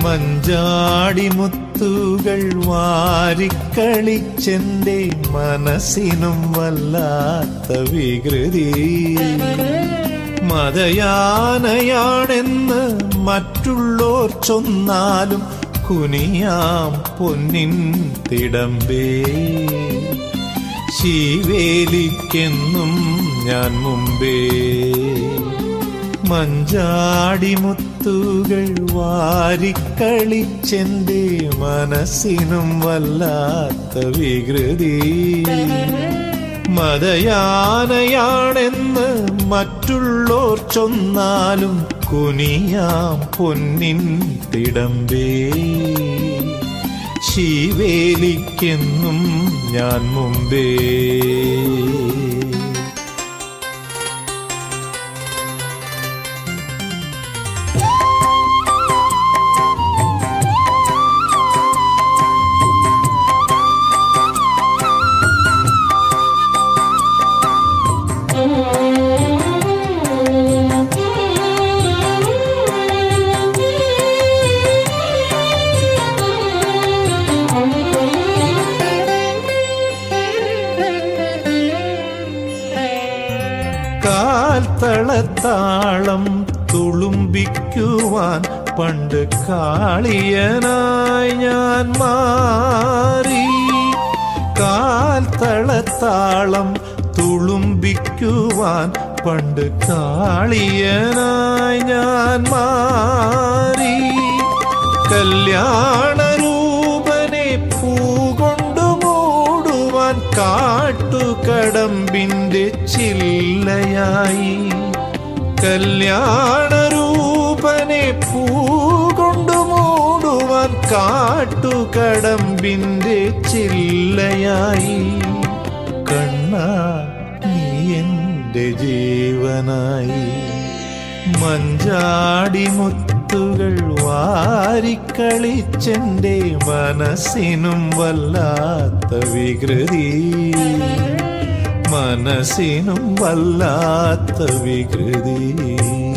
മഞ്ചാടി മുത്തുകൾ വാരിക്കളിച്ചെന്റെ മനസ്സിനും വല്ലാത്ത വികൃതി മതയാനയാണെന്ന് മറ്റുള്ളോർ ചൊന്നാലും കുനിയാം പൊന്നിൻ തിടമ്പേ ശീവേലിക്കെന്നും ഞാൻ മുമ്പേ മഞ്ചാടി മുത്തുകൾ വാരിക്കളിച്ചെന്റെ മനസ്സിനും വല്ലാത്ത വികൃതി മതയാനയാണെന്ന് മറ്റുള്ളോർ ചൊന്നാലും കുനിയാം പൊന്നിൻ തിടമ്പേ ശീവേലിക്കെന്നും ഞാൻ മുമ്പേ കാൽത്തളത്താളം തുളുമ്പിക്കുവാൻ പണ്ട് കാളിയനായി ഞാൻ മാറി കാൽത്തളത്താളം തുളുമ്പിക്കുവാൻ പണ്ട് കാളിയനായി ഞാൻ മാറി കല്യാണരൂപനെ പൂകൊണ്ടു മൂടുവാൻ കാട്ടുകടമ്പിന്റെ ചില്ലയായി കല്യാണരൂപനെ പൂകൊണ്ടു മൂടുവാൻ കാട്ടുകടമ്പിന്റെ ചില്ലയായി കണ്ണ നീ എന്റെ ജീവനായി മഞ്ചാടി മുത്തുകൾ വാരിക്കളിച്ചെന്റെ മനസ്സിനും വല്ലാത്ത വികൃതി മനസ്സിനും വല്ലാത്ത വികൃതി